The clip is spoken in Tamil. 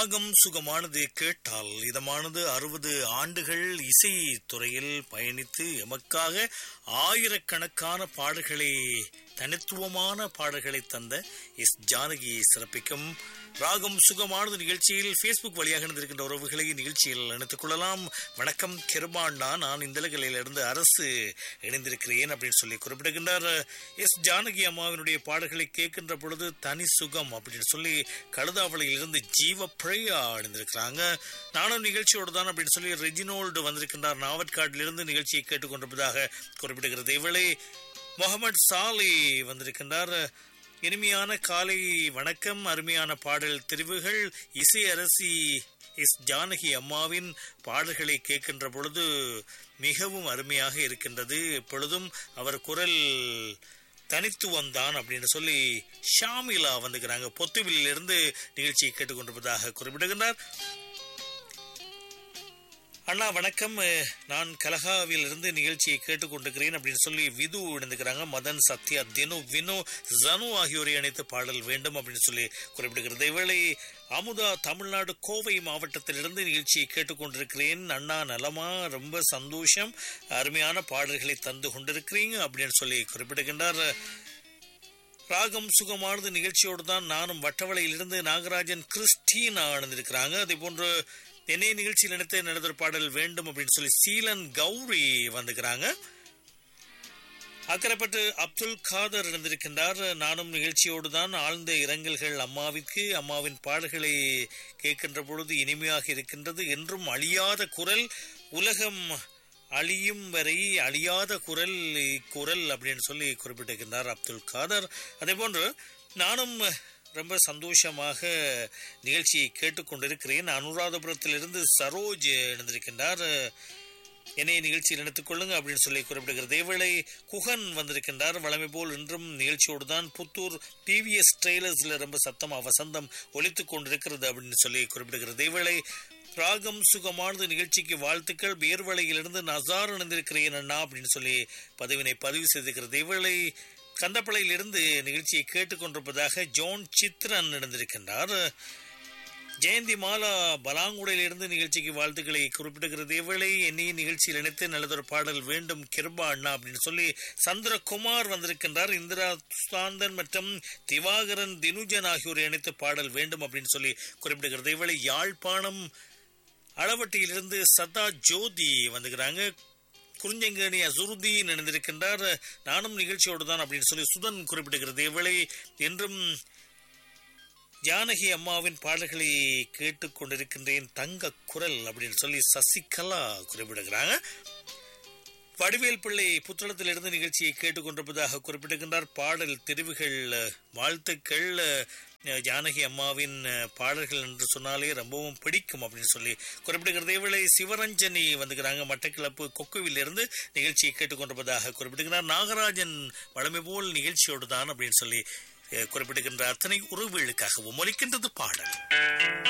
ராகம் சுகமானது கேட்டால் இதமானது அறுபது ஆண்டுகள் இசை துறையில் பயணித்து எமக்காக ஆயிரக்கணக்கான பாடல்களை தனித்துவமான பாடல்களை தந்த எஸ் ஜானகி சிறப்பிக்கும் ராகம் சுகமானது நிகழ்ச்சியில் ஃபேஸ்புக் வழியாக இருந்திருக்கின்ற உறவுகளை நிகழ்ச்சியில் இணைத்துக் கொள்ளலாம் வணக்கம் கிருபாண்டா நான் இந்த இருந்து அரசு இணைந்திருக்கிறேன் அப்படின்னு சொல்லி குறிப்பிடுகின்றார் எஸ் ஜானகி அம்மாவினுடைய பாடல்களை கேட்கின்ற பொழுது தனி சுகம் அப்படின்னு சொல்லி கழுதாவளையில் இருந்து ஜீவ பிழையா இணைந்திருக்கிறாங்க நானும் நிகழ்ச்சியோடு தான் அப்படின்னு சொல்லி ரெஜினோல்டு வந்திருக்கின்றார் நாவற்காட்டிலிருந்து நிகழ்ச்சியை கேட்டுக்கொண்டிருப்பதாக குறிப்பிடுகிறது இவளை முகமது சாலி வந்திருக்கின்றார் இனிமையான காலை வணக்கம் அருமையான பாடல் தெரிவுகள் இசை அரசி எஸ் ஜானகி அம்மாவின் பாடல்களை கேட்கின்ற பொழுது மிகவும் அருமையாக இருக்கின்றது எப்பொழுதும் அவர் குரல் தனித்துவம் தான் அப்படின்னு சொல்லி ஷாமிலா வந்துக்கிறாங்க பொத்துவிலில் இருந்து நிகழ்ச்சியை கேட்டுக்கொண்டிருப்பதாக குறிப்பிடுகின்றார் அண்ணா வணக்கம் நான் கலகாவில் இருந்து நிகழ்ச்சியை கேட்டுக்கொண்டிருக்கிறேன் அப்படின்னு சொல்லி விது இணைந்துக்கிறாங்க மதன் சத்யா தினு வினு ஜனு ஆகியோரை அணைத்து பாடல் வேண்டும் அப்படின்னு சொல்லி குறிப்பிடுகிறது இவளை அமுதா தமிழ்நாடு கோவை மாவட்டத்திலிருந்து நிகழ்ச்சியை கேட்டுக்கொண்டிருக்கிறேன் அண்ணா நலமா ரொம்ப சந்தோஷம் அருமையான பாடல்களை தந்து கொண்டிருக்கிறீங்க அப்படின்னு சொல்லி குறிப்பிடுகின்றார் ராகம் சுகமானது நிகழ்ச்சியோடு தான் நானும் வட்டவளையிலிருந்து நாகராஜன் கிறிஸ்டீனா அணிந்திருக்கிறாங்க அதே போன்று என்னை நிகழ்ச்சியில் நினைத்து நடந்த பாடல் வேண்டும் அப்படின்னு சொல்லி சீலன் கௌரி வந்துக்கிறாங்க அக்கறைப்பட்டு அப்துல் காதர் இருந்திருக்கின்றார் நானும் நிகழ்ச்சியோடு தான் ஆழ்ந்த இரங்கல்கள் அம்மாவிற்கு அம்மாவின் பாடல்களை கேட்கின்ற பொழுது இனிமையாக இருக்கின்றது என்றும் அழியாத குரல் உலகம் அழியும் வரை அழியாத குரல் குரல் அப்படின்னு சொல்லி குறிப்பிட்டிருக்கின்றார் அப்துல் காதர் அதே போன்று நானும் ரொம்ப சந்தோஷமாக நிகழ்ச்சியை கேட்டுக்கொண்டிருக்கிறேன் அனுராதபுரத்திலிருந்து சரோஜ் இணைந்திருக்கின்றார் என்னை நிகழ்ச்சியில் நினைத்துக் கொள்ளுங்க அப்படின்னு சொல்லி குறிப்பிடுகிறது இவளை குகன் வந்திருக்கின்றார் வளமை போல் இன்றும் நிகழ்ச்சியோடு தான் புத்தூர் டிவிஎஸ் ட்ரெய்லர்ஸ்ல ரொம்ப சத்தமா வசந்தம் ஒலித்துக் கொண்டிருக்கிறது அப்படின்னு சொல்லி குறிப்பிடுகிறது இவளை ராகம் சுகமானது நிகழ்ச்சிக்கு வாழ்த்துக்கள் பேர்வளையிலிருந்து நசார் இணைந்திருக்கிறேன் அண்ணா அப்படின்னு சொல்லி பதிவினை பதிவு செய்திருக்கிறது இவளை கந்தப்பளையிலிருந்து நிகழ்ச்சியை கேட்டுக்கொண்டிருப்பதாக ஜோன் சித்ரன் நடந்திருக்கின்றார் ஜெயந்தி மாலா பலாங்குடையிலிருந்து நிகழ்ச்சிக்கு வாழ்த்துக்களை குறிப்பிடுகிறது இவளை என்னைய நிகழ்ச்சியில் இணைத்து நல்லதொரு பாடல் வேண்டும் கிருபா அண்ணா அப்படின்னு சொல்லி சந்திரகுமார் வந்திருக்கின்றார் இந்திரா சுதாந்தன் மற்றும் திவாகரன் தினுஜன் ஆகியோரை இணைத்து பாடல் வேண்டும் அப்படின்னு சொல்லி குறிப்பிடுகிறது இவளை யாழ்ப்பாணம் அளவட்டியிலிருந்து சதா ஜோதி வந்துக்கிறாங்க குறிஞ்சங்கேணி அசுருதீன் இணைந்திருக்கின்றார் நானும் நிகழ்ச்சியோடு தான் அப்படின்னு சொல்லி சுதன் குறிப்பிடுகிறது இவளை என்றும் ஜானகி அம்மாவின் பாடல்களை கேட்டுக்கொண்டிருக்கின்றேன் தங்க குரல் அப்படின்னு சொல்லி சசிகலா குறிப்பிடுகிறாங்க வடிவேல் பிள்ளை புத்தளத்திலிருந்து நிகழ்ச்சியை கேட்டுக்கொண்டிருப்பதாக குறிப்பிட்டிருக்கின்றார் பாடல் தெரிவுகள் வாழ்த்துக்கள் ஜானகி அம்மாவின் பாடல்கள் என்று சொன்னாலே ரொம்பவும் பிடிக்கும் அப்படின்னு சொல்லி குறிப்பிடுகிறது இவளை சிவரஞ்சனி வந்துக்கிறாங்க மட்டக்கிளப்பு கொக்குவில் இருந்து நிகழ்ச்சியை கேட்டுக்கொண்டிருப்பதாக குறிப்பிடுகிறார் நாகராஜன் வளமை போல் நிகழ்ச்சியோடு தான் அப்படின்னு சொல்லி குறிப்பிடுகின்ற அத்தனை உறவுகளுக்காகவும் ஒலிக்கின்றது பாடல்